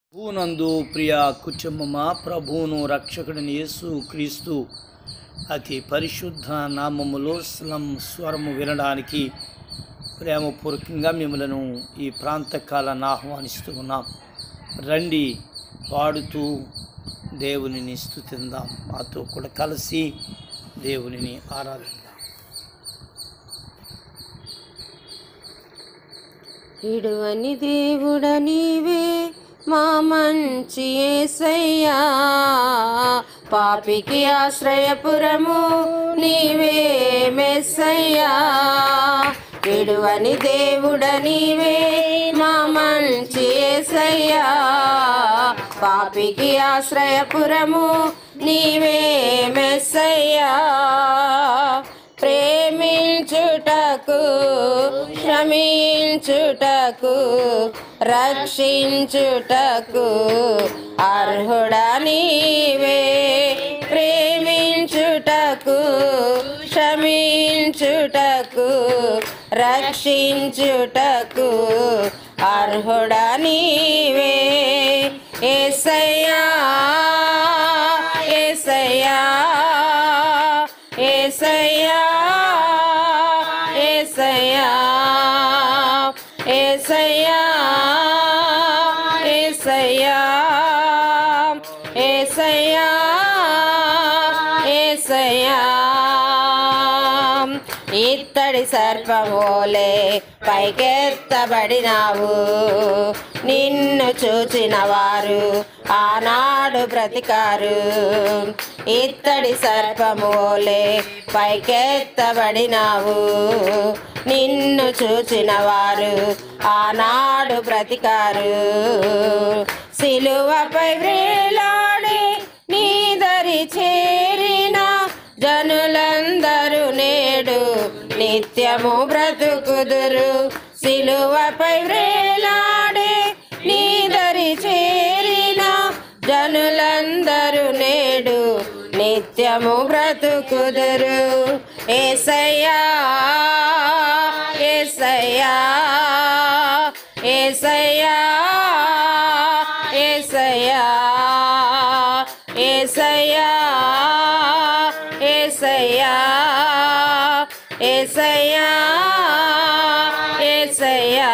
ప్రభునందు ప్రియ కుటుంబమా ప్రభువును రక్షకుడిని యేసు క్రీస్తు అతి పరిశుద్ధ నామములో స్లం స్వరము వినడానికి ప్రేమపూర్వకంగా మిమ్మలను ఈ ప్రాంతకాలను ఆహ్వానిస్తూ ఉన్నాం రండి పాడుతూ దేవునిని స్తుతిందాం మాతో కూడా కలిసి దేవునిని ఆరాధిద్దాం ఇడువని దేవుడ నీవే మా మంచి యేసయ్యా పాపికి ఆశ్రయపురము నీవే మెస్సయ్యా విడువని దేవుడ నీవే మా మంచి యేసయ్యా పాపికి ఆశ్రయపురము నీవే మెస్సయ్యా ప్రేమించుటకు క్షమించుటకు రక్షించుటకు అర్హుడా నీవే ప్రేమించుటకు క్షమించుటకు రక్షించుటకు అర్హుడా నీవే ఏసయ్యా ఏసయ్యా ఏసయ్యా ఏసయ్యా ఏసయ్యా ఏసయ్యా ఏసయ్యా ఏసయ్యా ఇత్తడి సర్పమోలే పైకెత్తబడినావు నిన్ను చూచిన వారు ఆనాడు బ్రతికారు ఇత్తడి సర్పమోలే పైకెత్తబడినావు నిన్ను చూచిన వారు ఆనాడు బ్రతికారు సిలువపై వ్రేలాడి నీదరి చేరిన జనులందరూ నేడు నిత్యము బ్రతుకుదురు సిలువపై వ్రేలాడే నీదరి చేరిన జనులందరూ నేడు నిత్యము బ్రతుకుదురు ఏసయ్యా ఏసయ్యా ఏసయ్యా ఏసయ్యా ఏసయ్యా ఏసయ్యా ఏసయ్యా ఏసయ్యా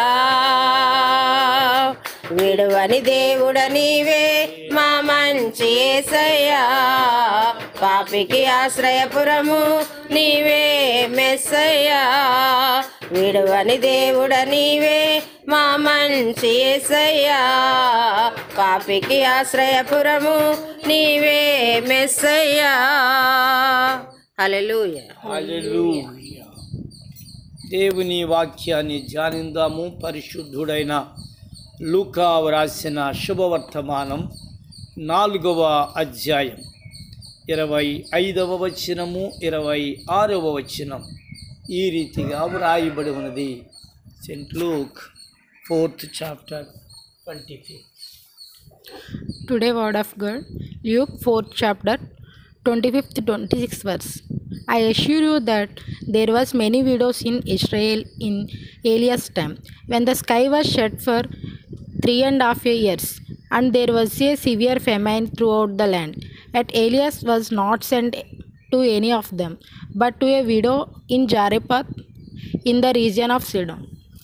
విడువని దేవుడ నీవే మా మంచి ఏసయ్యా పాపికి ఆశ్రయపురము నీవే మెస్సయ్యా విడువని దేవుడ నీవే మా మంచి ఏసయ్యా పాపికి ఆశ్రయపురము నీవే మెస్సయ్యా హల్లెలూయా హల్లెలూయా దేవుని వాక్యాన్ని ధ్యానిందాము పరిశుద్ధుడైన లూకా వ్రాసిన శుభవర్తమానం నాలుగవ అధ్యాయం ఇరవై ఐదవ వచనము ఇరవై ఆరవ వచనం ఈ రీతిగా వ్రాయబడి ఉన్నది saint Luke fourth chapter twenty fifth Today word of God, Luke 4th chapter, 25th to 26th verse. I assure you that there was many widows in Israel in Elias' time, when the sky was shut for three and a half years, and there was a severe famine throughout the land. Yet Elias was not sent to any of them, but to a widow in Zarephath in the region of Sidon.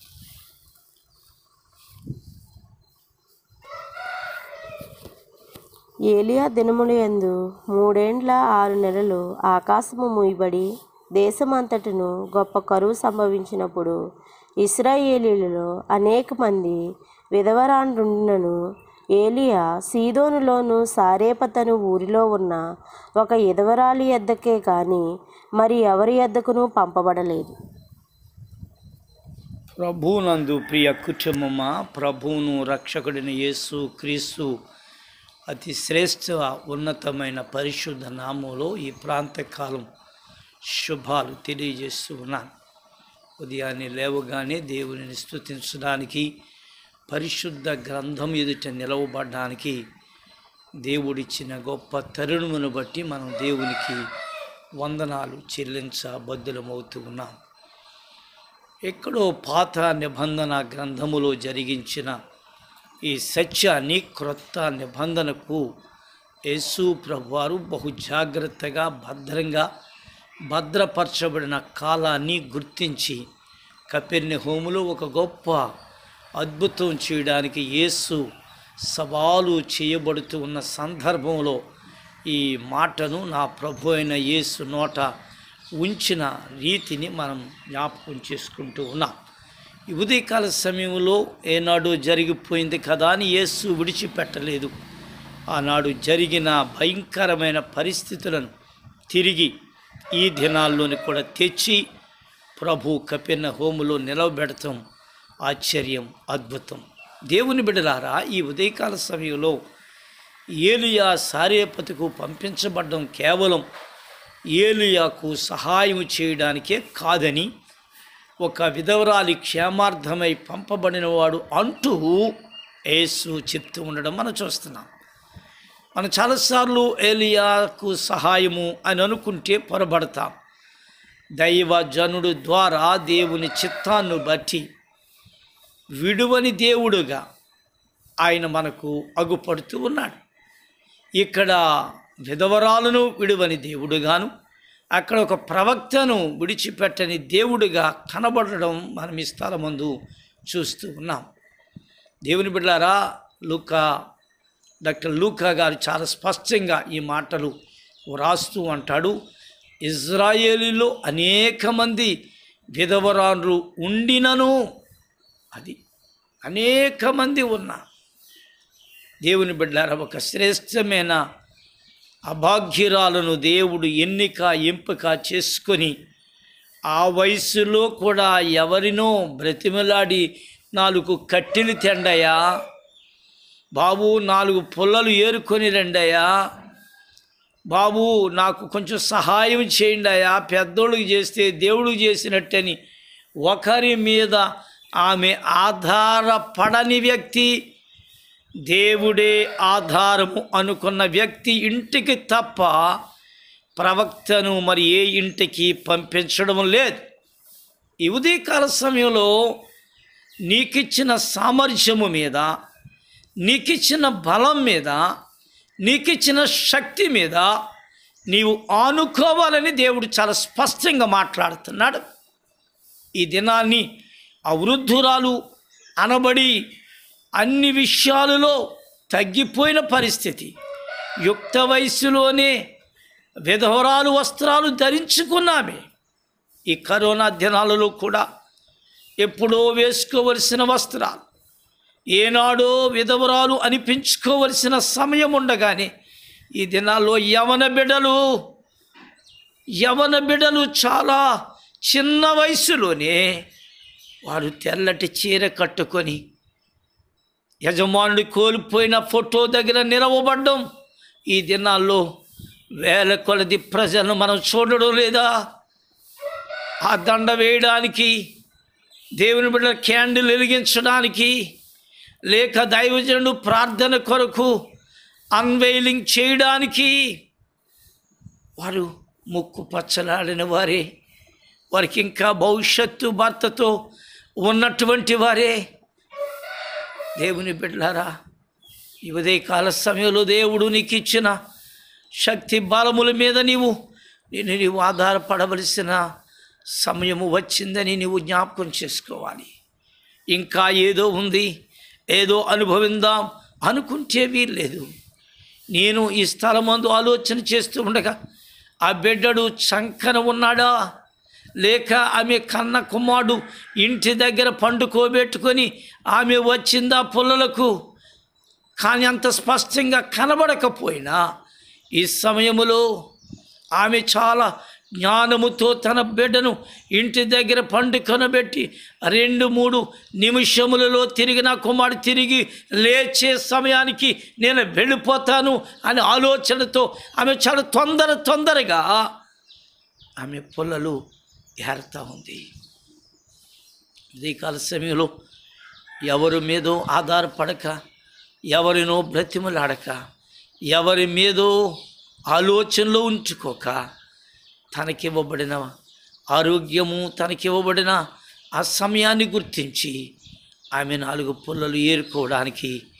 ఏలియా దినములు యందు మూడేండ్ల ఆరు నెలలు ఆకాశము మూయబడి దేశమంతటను గొప్ప కరువు సంభవించినప్పుడు ఇస్రాయేలీలలో అనేక మంది విధవరాండ్రుండినను ఏలియా సీదోనులోను సారేపతను ఊరిలో ఉన్న ఒక విధవరాలి యొద్దకే కాని మరి ఎవరి యొద్దకును పంపబడలేదు ప్రభునందు ప్రియ కుటుంబమా ప్రభువును రక్షకుడిని యేసు క్రీస్తు అతి శ్రేష్ఠ ఉన్నతమైన పరిశుద్ధ నామంలో ఈ ప్రాంతకాలం శుభాలు తెలియజేస్తూ ఉన్నాను ఉదయాన్నే లేవగానే దేవునిని స్తుతించడానికి పరిశుద్ధ గ్రంథం ఎదుట నిలవబడడానికి దేవుడిచ్చిన గొప్ప తరుణమును బట్టి మనం దేవునికి వందనాలు చెల్లించబద్దులమవుతూ ఉన్నాం ఎక్కడో పాత నిబంధన గ్రంథములో జరిగించిన ఈ సత్యాన్ని క్రొత్త నిబంధనకు యేసు ప్రభువారు బహు జాగ్రత్తగా భద్రంగా భద్రపరచబడిన కాలాన్ని గుర్తించి కపెర్ని హోములో ఒక గొప్ప అద్భుతం చేయడానికి యేసు సవాలు చేయబడుతూ ఉన్న సందర్భంలో ఈ మాటను నా ప్రభు అయిన యేసు నోట ఉంచిన రీతిని మనం జ్ఞాపకం చేసుకుంటూ ఉన్నాం ఈ ఉదయకాల సమయంలో ఏనాడు జరిగిపోయింది కదా అని యేసు విడిచిపెట్టలేదు ఆనాడు జరిగిన భయంకరమైన పరిస్థితులను తిరిగి ఈ దినాల్లోని కూడా తెచ్చి ప్రభు కపిన హోములో నిలవబెడతాం ఆశ్చర్యం అద్భుతం దేవుని బిడలారా ఈ ఉదయకాల సమయంలో ఏలియా సారేపతికు పంపించబడ్డం కేవలం ఏలియాకు సహాయం చేయడానికే కాదని ఒక విధవరాలి క్షేమార్థమై పంపబడినవాడు అంటూ యేసు చెప్తూ ఉండడం మనం చూస్తున్నాం మనం చాలాసార్లు ఏలియాకు సహాయము అని అనుకుంటే పొరబడతాం దైవ జనుడు ద్వారా దేవుని చిత్తాన్ని బట్టి విడువని దేవుడుగా ఆయన మనకు అగుపడుతూ ఉన్నాడు ఇక్కడ విధవరాలను విడువని దేవుడుగాను అక్కడ ఒక ప్రవక్తను విడిచిపెట్టని దేవుడిగా కనబడడం మనం ఈ స్థలమందు చూస్తూ ఉన్నాం దేవుని బిడ్డారా లూకా డాక్టర్ లూకా గారు చాలా స్పష్టంగా ఈ మాటలు వ్రాస్తూ అంటాడు ఇజ్రాయేలీలో అనేక మంది విధవరాన్లు ఉండినను అది అనేక మంది ఉన్నా దేవుని బిడ్డారా ఒక శ్రేష్టమైన అభాగ్యురాలను దేవుడు ఎన్నిక ఎంపిక చేసుకొని ఆ వయసులో కూడా ఎవరినో బ్రతిమలాడి నాలుగు కట్టెలు తెండయా బాబు నాలుగు పుల్లలు ఏరుకొని రండయ్యా బాబు నాకు కొంచెం సహాయం చేయండి అయ్యా పెద్దోళ్ళకి చేస్తే దేవుడికి చేసినట్టని ఒకరి మీద ఆమె ఆధారపడని వ్యక్తి దేవుడే ఆధారము అనుకున్న వ్యక్తి ఇంటికి తప్ప ప్రవక్తను మరి ఏ ఇంటికి పంపించడం లేదు ఈ ఉదయకాల సమయంలో నీకిచ్చిన సామర్థ్యము మీద నీకిచ్చిన బలం మీద నీకిచ్చిన శక్తి మీద నీవు ఆనుకోవాలని దేవుడు చాలా స్పష్టంగా మాట్లాడుతున్నాడు ఈ దినాన్ని ఆ వృద్ధురాలు అనబడి అన్ని విషయాలలో తగ్గిపోయిన పరిస్థితి యుక్త వయసులోనే విధవరాలు వస్త్రాలు ధరించుకున్నామే ఈ కరోనా దినాలలో కూడా ఎప్పుడో వేసుకోవలసిన వస్త్రాలు ఏనాడో విధవరాలు అనిపించుకోవలసిన సమయం ఉండగానే ఈ దినాల్లో యవన బిడ్డలు యవన బిడ్డలు చాలా చిన్న వయసులోనే వారు తెల్లటి చీర కట్టుకొని యజమానుడు కోల్పోయిన ఫోటో దగ్గర నిలవబడ్డం ఈ దినాల్లో వేల కొలది ప్రజలను మనం చూడడం లేదా ఆ దండ వేయడానికి దేవుని బిడ్డ క్యాండిల్ వెలిగించడానికి లేక దైవజనుడు ప్రార్థన కొరకు అన్వెయిలింగ్ చేయడానికి వారు ముక్కు పచ్చలాడిన వారే వారికి ఇంకా భవిష్యత్తు భర్తతో ఉన్నటువంటి వారే దేవుని బిడ్డలారా ఈ ఉదయకాల సమయంలో దేవుడు నీకు ఇచ్చిన శక్తి బలముల మీద నీవు నేను నీవు ఆధారపడవలసిన సమయము వచ్చిందని నీవు జ్ఞాపకం చేసుకోవాలి ఇంకా ఏదో ఉంది ఏదో అనుభవిందాం అనుకుంటే వీల్లేదు నేను ఈ స్థలమందు ఆలోచన చేస్తూ ఉండగా ఆ బిడ్డడు చంకన ఉన్నాడా లేక ఆమె కన్న కుమారుడు ఇంటి దగ్గర పండుకోబెట్టుకొని ఆమె వచ్చిందా పుల్లలకు కానీ అంత స్పష్టంగా కనబడకపోయినా ఈ సమయములో ఆమె చాలా జ్ఞానముతో తన బిడ్డను ఇంటి దగ్గర పండుకొనబెట్టి రెండు మూడు నిమిషములలో తిరిగి నా కుమారుడు తిరిగి లేచే సమయానికి నేను వెళ్ళిపోతాను అనే ఆలోచనతో ఆమె చాలా తొందర తొందరగా ఆమె పుల్లలు ఏరుతా ఉంది ఉదయకాల సమయంలో ఎవరి మీదో ఆధారపడక ఎవరినో బ్రతిమలాడక ఎవరి మీదో ఆలోచనలో ఉంచుకోక తనకివ్వబడిన ఆరోగ్యము తనకివ్వబడిన ఆ సమయాన్ని గుర్తించి ఆమె నాలుగు పుల్లలు ఏరుకోవడానికి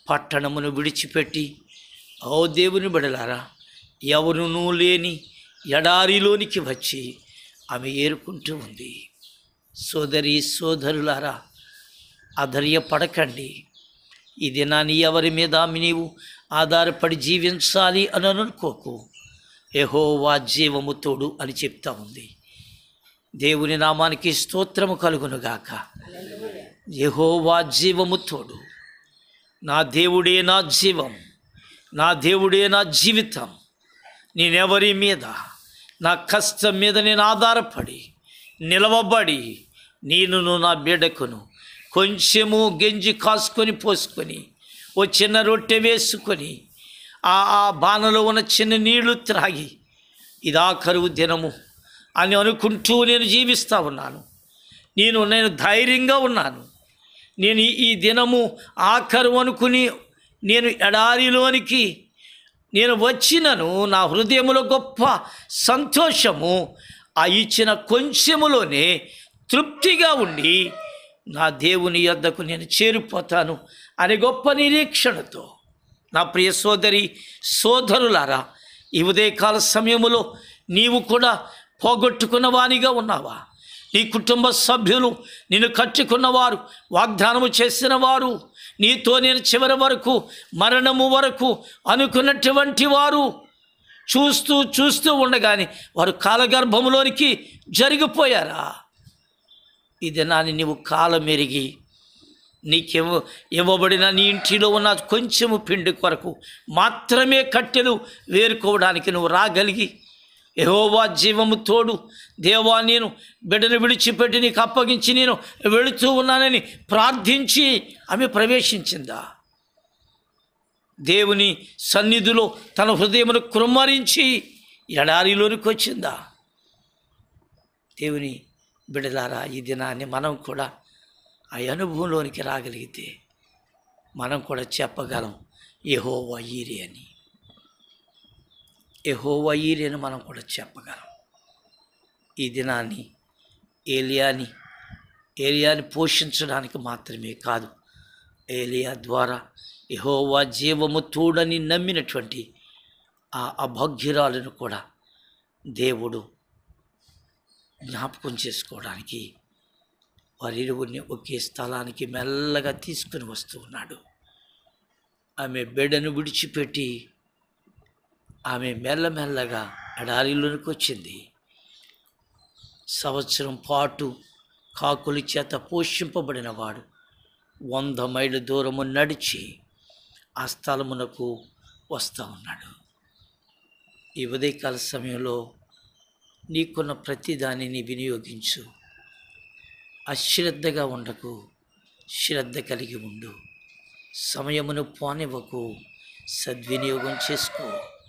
పట్టణమును విడిచిపెట్టి ఓ దేవుని బడలారా ఎవరునూ లేని ఎడారిలోనికి వచ్చి ఆమె ఏరుకుంటూ ఉంది సోదరి సోదరులారా అధైర్యపడకండి ఈ దినాన్ని ఎవరి మీద నీవు ఆధారపడి జీవించాలి అని అనుకోకు యెహోవా జీవము తోడు అని చెప్తా ఉంది దేవుని నామానికి స్తోత్రము కలుగునుగాక యెహోవా జీవము తోడు నా దేవుడే నా జీవం నా దేవుడే నా జీవితం నేనెవరి మీద నా కష్టం మీద నేను ఆధారపడి నిలవబడి నేనును నా బిడ్డకును కొంచెము గెంజి కాసుకొని పోసుకొని ఓ చిన్న రొట్టె వేసుకొని ఆ ఆ బాణలో ఉన్న చిన్న నీళ్లు త్రాగి ఇదా కరువు దినము అని అనుకుంటూ నేను జీవిస్తూ ఉన్నాను నేను నేను ధైర్యంగా ఉన్నాను నేను ఈ- ఈ దినము ఆఖరు అనుకుని నేను ఎడారిలోనికి నేను వచ్చినను నా హృదయములో గొప్ప సంతోషము ఆ ఇచ్చిన కొంచెములోనే తృప్తిగా ఉండి నా దేవుని యొద్దకు నేను చేరిపోతాను అనే గొప్ప నిరీక్షణతో నా ప్రియ సోదరి సోదరులారా ఈ ఉదయకాల సమయములో నీవు కూడా పోగొట్టుకున్న వానిగా ఉన్నావా నీ కుటుంబ సభ్యులు నిన్ను కట్టుకున్నవారు వాగ్దానము చేసిన వారు నీతో నేను చివరి వరకు మరణము వరకు అనుకున్నటువంటి వారు చూస్తూ చూస్తూ ఉండగానే వారు కాలగర్భంలోనికి జరిగిపోయారా ఇది నాని నీవు కాలం ఎరిగి నీకేమో ఇవ్వబడిన నీ ఇంటిలో ఉన్న కొంచెము పిండి కొరకు మాత్రమే కట్టెలు వేరుకోవడానికి నువ్వు రాగలిగి యెహోవా జీవము తోడు దేవా నేను బిడ్డను విడిచిపెట్టి నీకు అప్పగించి నేను వెళుతూ ఉన్నానని ప్రార్థించి ఆమె ప్రవేశించిందా దేవుని సన్నిధిలో తన హృదయమును కృమ్మరించి ఎడారిలోనికి వచ్చిందా దేవుని బిడలారా ఈ దినాన్ని మనం కూడా ఆ అనుభవంలోనికి రాగలిగితే మనం కూడా చెప్పగలం యెహోవా ఈరి అని యెహోవా ఈరి అని మనం కూడా చెప్పగలం ఈ దినాన్ని ఏలియాని ఏలియాని పోషించడానికి మాత్రమే కాదు ఏలియా ద్వారా యెహోవా జీవము తోడని నమ్మినటువంటి ఆ అభాగ్యురాలను కూడా దేవుడు జ్ఞాపకం చేసుకోవడానికి వారిరువురిని ఒకే స్థలానికి మెల్లగా తీసుకుని వస్తూ ఉన్నాడు ఆమె బిడ్డను విడిచిపెట్టి ఆమె మెల్లమెల్లగా ఎడారిలోనికి వచ్చింది సంవత్సరం పాటు కాకుల చేత పోషింపబడిన వాడు వంద మైళ్ళ దూరము నడిచి ఆ స్థలమునకు వస్తూ ఉన్నాడు ఈ ఉదయకాల సమయంలో నీకున్న ప్రతి దానిని వినియోగించు అశ్రద్ధగా ఉండకు శ్రద్ధ కలిగి ఉండు సమయమును పోనివ్వకు సద్వినియోగం చేసుకో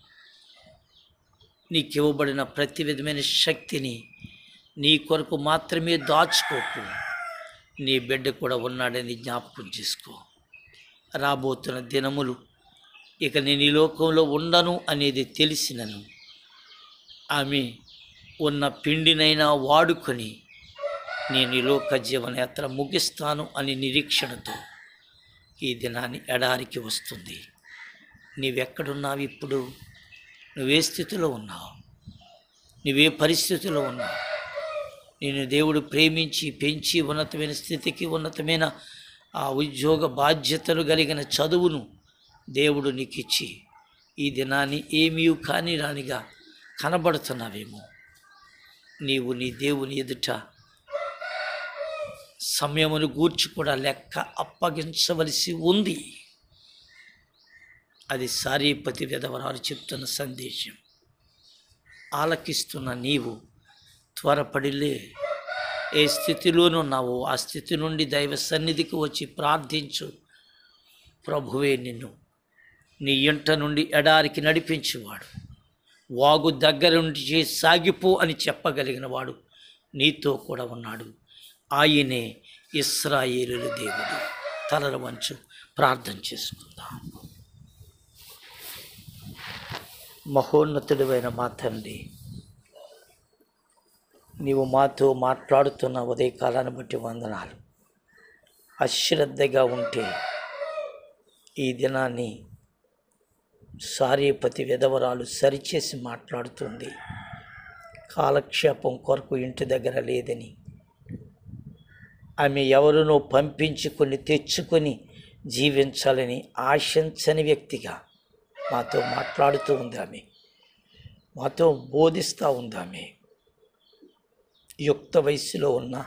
నీకు ఇవ్వబడిన ప్రతి విధమైన శక్తిని నీ కొరకు మాత్రమే దాచుకోకు నీ బిడ్డ కూడా ఉన్నాడని జ్ఞాపకం చేసుకో రాబోతున్న దినములు ఇక నేను ఈ లోకంలో ఉండను అనేది తెలిసినను ఆమె ఉన్న పిండినైనా వాడుకొని నేను ఈ లోక జీవనయాత్ర ముగిస్తాను అని నిరీక్షణతో ఈ దినాన్ని ఎడారికి వస్తుంది నీవెక్కడున్నావు ఇప్పుడు నువ్వే స్థితిలో ఉన్నావు నువ్వే పరిస్థితిలో ఉన్నావు నేను దేవుడు ప్రేమించి పెంచి ఉన్నతమైన స్థితికి ఉన్నతమైన ఆ ఉద్యోగ బాధ్యతలు కలిగిన చదువును దేవుడు నీకు ఇచ్చి ఈ దినాన్ని ఏమీ కాని రానిగా కనబడుతున్నావేమో నీవు నీ దేవుని ఎదుట సమయమును గూర్చి కూడా లెక్క అప్పగించవలసి ఉంది అది సారీపతి విధవరాలు చెప్తున్న సందేశం ఆలకిస్తున్న నీవు త్వరపడిలే ఏ స్థితిలోనూ ఉన్నావో ఆ స్థితి నుండి దైవ సన్నిధికి వచ్చి ప్రార్థించు ప్రభువే నిన్ను నీ ఇంట నుండి ఎడారికి నడిపించేవాడు వాగు దగ్గర నుండి సాగిపో అని చెప్పగలిగిన వాడు నీతో కూడా ఉన్నాడు ఆయనే ఇస్రాయేలుల దేవుడు తలల వంచు ప్రార్థన చేసుకుందాం మహోన్నతుడివైన మా తండ్రి నీవు మాతో మాట్లాడుతున్న ఉదయకాలాన్ని బట్టి వందనాలు అశ్రద్ధగా ఉంటే ఈ దినాన్ని సారేపతి విధవరాలు సరిచేసి మాట్లాడుతుంది కాలక్షేపం కొరకు ఇంటి దగ్గర లేదని ఆమె ఎవరినో పంపించి కొన్ని తెచ్చుకొని జీవించాలని ఆశించని వ్యక్తిగా మాతో మాట్లాడుతూ ఉంది ఆమె మాతో బోధిస్తూ ఉంది ఆమె యుక్త వయస్సులో ఉన్న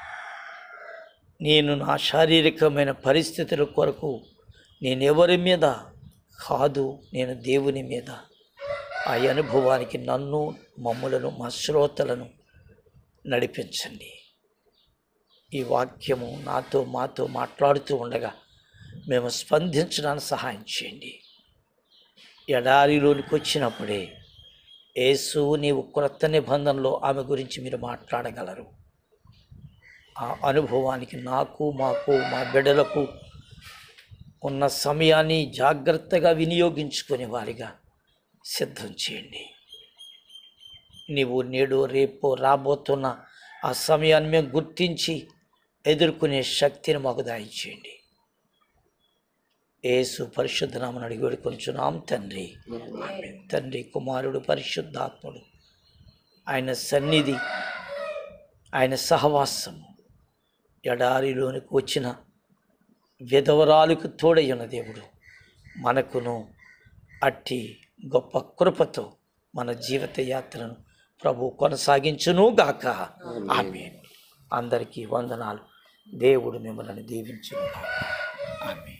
నేను నా శారీరకమైన పరిస్థితుల కొరకు నేను ఎవరి మీద కాదు నేను దేవుని మీద ఆ అనుభవానికి నన్ను మమ్ములను మా శ్రోతలను నడిపించండి ఈ వాక్యము నాతో మాతో మాట్లాడుతూ ఉండగా మేము స్పందించడానికి సహాయం చేయండి ఎడారిలోనికి వచ్చినప్పుడే యేసు నీవు క్రొత్త నిబంధనలో ఆమె గురించి మీరు మాట్లాడగలరు ఆ అనుభవానికి నాకు మాకు మా బిడ్డలకు ఉన్న సమయాన్ని జాగ్రత్తగా వినియోగించుకునే వారిగా సిద్ధం చేయండి నీవు నేడు రేపు రాబోతున్న ఆ సమయాన్ని మేము గుర్తించి ఎదుర్కొనే శక్తిని మాకు దాయిచేయండి ఏసు పరిశుద్ధ నామని అడిగి వేడుకొంచున్నాం తండ్రి ఆమేన్. తండ్రి కుమారుడు పరిశుద్ధాత్ముడు ఆయన సన్నిధి ఆయన సహవాసము ఎడారిలోనికి వచ్చిన విధవరాలకు తోడయ్యున్న దేవుడు మనకును అట్టి గొప్ప కృపతో మన జీవిత యాత్రను ప్రభు కొనసాగించును గాక ఆమె అందరికీ వందనాలు దేవుడు మిమ్మల్ని దీవించును గాక ఆమె